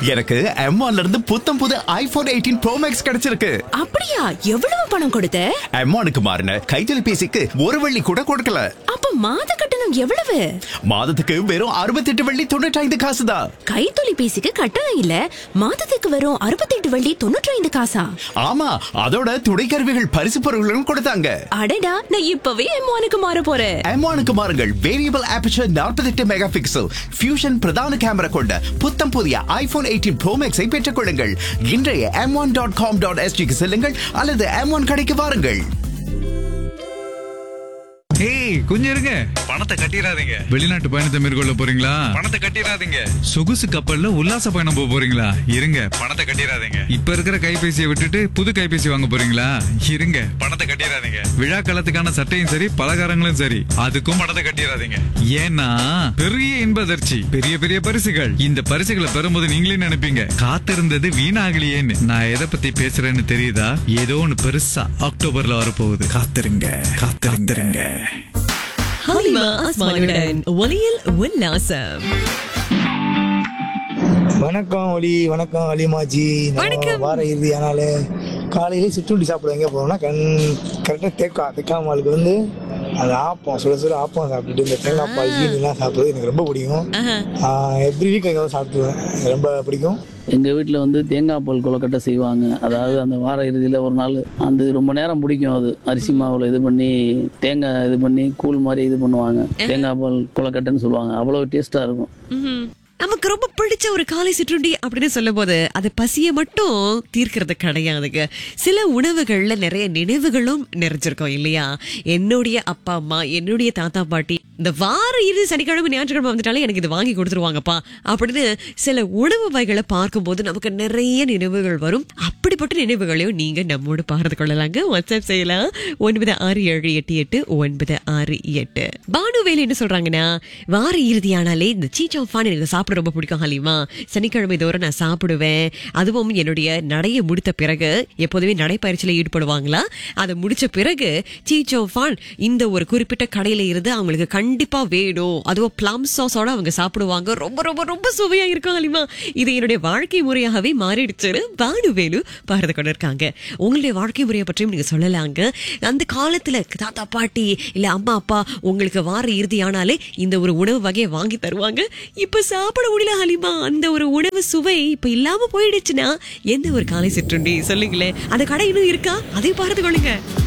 எனக்கு M1ல இருந்து புத்தம் புது ஐபோன் எயிட்டீன் ப்ரோ மேக்ஸ் கிடைச்சிருக்கு அப்படியா எவ்வளவு பணம் கொடுத்த M1க்கு மாறின கைத்தொலைபேசிக்கு ஒரு வெள்ளி கூட கொடுக்கல அப்ப மாத கட்டணம் எவ்வளவு மாதத்துக்கு வெறும் அறுபத்தெட்டு வெள்ளி தொண்ணூற்றி ஐந்து காசு தான் கைத்தொலைபேசிக்கு கட்டணம் இல்ல மாதத்துக்கு வரும் அறுபத்தெட்டு வள்ளி தொண்ணூற்றி ஐந்து காசா ஆமா அதோட துணைக்கருவிகள் பரிசு பொருட்களும் கொடுத்தாங்க அடடா நான் இப்பவே எம்மானுக்கு மாற போறேன் M1க்கு மாறுங்கள் variable aperture 48 megapixel fusion பிரதான கேமரா கொண்ட புத்தம் புதிய ஐபோன் எயிட்டீன் ப்ரோ மேக்ஸை பெற்றுக் கொள்ளுங்கள் இன்றைய M one dot com dot எஸ்டிக்கு செல்லுங்கள் அல்லது எம் ஒன் கடைக்கு வாருங்கள் ஏய் கொஞ்சம் இருங்க பணத்தை கட்டிடாதீங்க வெளிநாட்டு பயணத்தை மேற்கொள்ள போறீங்களா பணத்தை கட்டிடாதீங்க சொகுசு கப்பல்ல உல்லாச பயணம் போக போறீங்களா இருங்க பணத்தை கட்டிடாதீங்க இப்ப இருக்கிற கைபேசியை விட்டுட்டு புது கைபேசி வாங்க போறீங்களா இருங்க பணத்தை கட்டிடாதீங்க விழா காலத்துக்கான சட்டையும் சரி பலகாரங்களும் சரி அதுக்கும் பணத்தை கட்டிடாதீங்க ஏன்னா பெரிய இன்பதர்ச்சி பெரிய பெரிய பரிசுகள் இந்த பரிசுகளை பெறும்போது நீங்களே நினைப்பீங்க காத்திருந்தது வீணாகலையேன்னு நான் எதை பத்தி பேசுறேன்னு தெரியுதா ஏதோ ஒண்ணு பெருசா அக்டோபர்ல வரப்போகுது காத்திருங்க காத்திருங்க ஹலிமா அஸ்மானுடன் ஒலியில் உல்லாசம் வணக்கம் ஒலி வணக்கம் அலிமாஜி வணக்கம். வார இறுதி ஆனால காலையிலே சிற்றுண்டி சாப்பிட எங்கே போனோம்னா கண் கரெக்டாக தேக்கா தேக்காமாலுக்கு வந்து அந்த ஆப்பம் சுட சுட ஆப்பம் சாப்பிட்டுட்டு இந்த தேங்காய் பால் ஜீனிலாம் சாப்பிட்றது எனக்கு ரொம்ப பிடிக்கும் எவ்ரி வீக் அங்கே வந்து சாப்பிடுவேன் எனக்கு ரொம்ப பிடிக்கும் எங்கள் வீட்டில் வந்து தேங்காய் பால் கொலக்கட்டை செய்வாங்க அதாவது அந்த வார இறுதியில் ஒரு நாள் அந்த ரொம்ப நேரம் பிடிக்கும் அது அரிசி மாவில் இது பண்ணி தேங்காய் இது பண்ணி கூழ் மாதிரி இது பண்ணுவாங்க தேங்காய் பால் கொலக்கட்டைன்னு சொல்லுவாங்க அவ்வளோ டேஸ்ட்டாக இருக்கும் நமக்கு ரொம்ப பிடிச்ச ஒரு காலை சிற்றுண்டி அப்படின்னு சொல்லும் போது அது பசியை மட்டும் தீர்க்கிறது கிடையாதுங்க சில உணவுகள்ல நிறைய நினைவுகளும் நிறைஞ்சிருக்கும் இல்லையா என்னுடைய அப்பா அம்மா என்னுடைய தாத்தா பாட்டி இந்த வார இறுதி சனிக்கிழமை ஞாயிற்றுக்கிழமை வந்துட்டாலே எனக்கு இது வாங்கி கொடுத்துருவாங்கப்பா அப்படின்னு சில உணவு வகைகளை பார்க்கும்போது நமக்கு நிறைய நினைவுகள் வரும் அப்படிப்பட்ட நினைவுகளையும் நீங்க நம்மோடு பகிர்ந்து கொள்ளலாங்க வாட்ஸ்அப் செய்யலாம் ஒன்பது ஆறு ஏழு எட்டு எட்டு ஒன்பது ஆறு எட்டு பானுவேலு என்ன சொல்றாங்கன்னா வார இறுதியானாலே இந்த சீச்சாஃபான் எனக்கு சாப்பிட ரொம்ப பிடிக்கும் ஹலிமா சனிக்கிழமை தோறும் நான் சாப்பிடுவேன் அதுவும் என்னுடைய நடைய முடித்த பிறகு எப்போதுமே நடைப்பயிற்சியில ஈடுபடுவாங்களா அதை முடிச்ச பிறகு சீச்சோஃபான் இந்த ஒரு குறிப்பிட்ட கடையில இருந்து அவங்களுக்கு கண்டிப்பா வேணும் அதுவும் பிளம் சாஸோட அவங்க சாப்பிடுவாங்க ரொம்ப ரொம்ப ரொம்ப சுவையா இருக்கும் ஹலிமா இது என்னுடைய வாழ்க்கை முறையாகவே மாறிடுச்சுன்னு பானுவேலு பகிர்ந்து கொண்டிருக்காங்க உங்களுடைய வாழ்க்கை முறையை பற்றியும் நீங்க சொல்லலாங்க அந்த காலத்துல தாத்தா பாட்டி இல்ல அம்மா அப்பா உங்களுக்கு வார இறுதி ஆனாலே இந்த ஒரு உணவு வகையை வாங்கி தருவாங்க இப்ப சாப்பிட முடியல ஹலிமா அந்த ஒரு உணவு சுவை இப்ப இல்லாம போயிடுச்சுன்னா எந்த ஒரு காலை சிற்றுண்டி சொல்லுங்களேன் அந்த கடை இன்னும் இருக்கா அதை பார்த்து கொள்ளுங்க